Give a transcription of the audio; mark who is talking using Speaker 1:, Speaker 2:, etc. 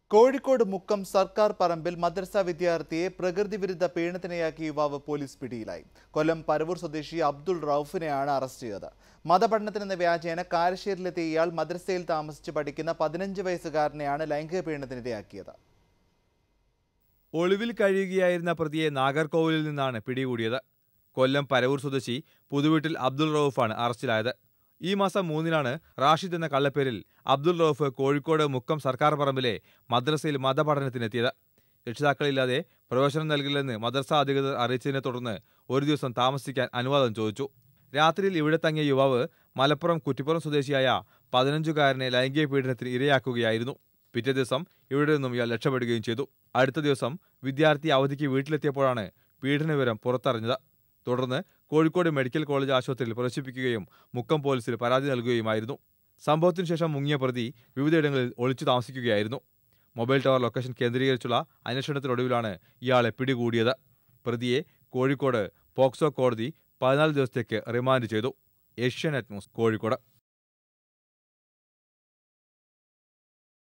Speaker 1: കോഴിക്കോട് മുക്കം സർക്കാർ പറമ്പിൽ മദ്രസ വിദ്യാർത്ഥിയെ പ്രകൃതി വിരുദ്ധ പീഡനത്തിനിരയാക്കിയ യുവാവ് പോലീസ് പിടിയിലായി കൊല്ലം പരവൂർ സ്വദേശി അബ്ദുൾ റൌഫിനെയാണ് അറസ്റ്റ് ചെയ്തത് മതപഠനത്തിനെന്ന വ്യാജേന കാരശ്ശേരിലെത്തിയ ഇയാൾ മദ്രസയിൽ താമസിച്ച് പഠിക്കുന്ന പതിനഞ്ച് വയസ്സുകാരനെയാണ് ലൈംഗിക പീഡനത്തിനിരയാക്കിയത്
Speaker 2: ഒളിവിൽ കഴിയുകയായിരുന്ന പ്രതിയെ നാഗർകോവിലിൽ നിന്നാണ് പിടികൂടിയത് കൊല്ലം പരവൂർ സ്വദേശി പുതുവീട്ടിൽ അബ്ദുൾ റൌഫാണ് അറസ്റ്റിലായത് ഈ മാസം മൂന്നിനാണ് റാഷിദ് എന്ന കള്ളപ്പേരിൽ അബ്ദുൾ റൌഫ് കോഴിക്കോട് മുക്കം സർക്കാർ പറമ്പിലെ മദ്രസയിൽ മതപഠനത്തിനെത്തിയത് രക്ഷിതാക്കളില്ലാതെ പ്രവേശനം നൽകില്ലെന്ന് മദ്രസ അധികൃതർ അറിയിച്ചതിനെ തുടർന്ന് ഒരു ദിവസം താമസിക്കാൻ അനുവാദം ചോദിച്ചു രാത്രിയിൽ ഇവിടെ തങ്ങിയ യുവാവ് മലപ്പുറം കുറ്റിപ്പുറം സ്വദേശിയായ പതിനഞ്ചുകാരനെ ലൈംഗിക പീഡനത്തിന് ഇരയാക്കുകയായിരുന്നു പിറ്റേ ദിവസം ഇവിടെ നിന്നും ഇയാൾ രക്ഷപ്പെടുകയും ചെയ്തു അടുത്ത ദിവസം വിദ്യാർത്ഥി അവധിക്ക് വീട്ടിലെത്തിയപ്പോഴാണ് പീഡന വിവരം പുറത്തറിഞ്ഞത് തുടർന്ന് കോഴിക്കോട് മെഡിക്കൽ കോളേജ് ആശുപത്രിയിൽ പ്രവേശിപ്പിക്കുകയും മുക്കം പോലീസിൽ പരാതി നൽകുകയുമായിരുന്നു സംഭവത്തിനു ശേഷം മുങ്ങിയ പ്രതി വിവിധയിടങ്ങളിൽ ഒളിച്ചു താമസിക്കുകയായിരുന്നു മൊബൈൽ ടവർ ലൊക്കേഷൻ കേന്ദ്രീകരിച്ചുള്ള അന്വേഷണത്തിനൊടുവിലാണ് ഇയാളെ പിടികൂടിയത് പ്രതിയെ കോഴിക്കോട് പോക്സോ കോടതി പതിനാല് ദിവസത്തേക്ക് റിമാൻഡ് ചെയ്തു ഏഷ്യാനെറ്റ് ന്യൂസ് കോഴിക്കോട്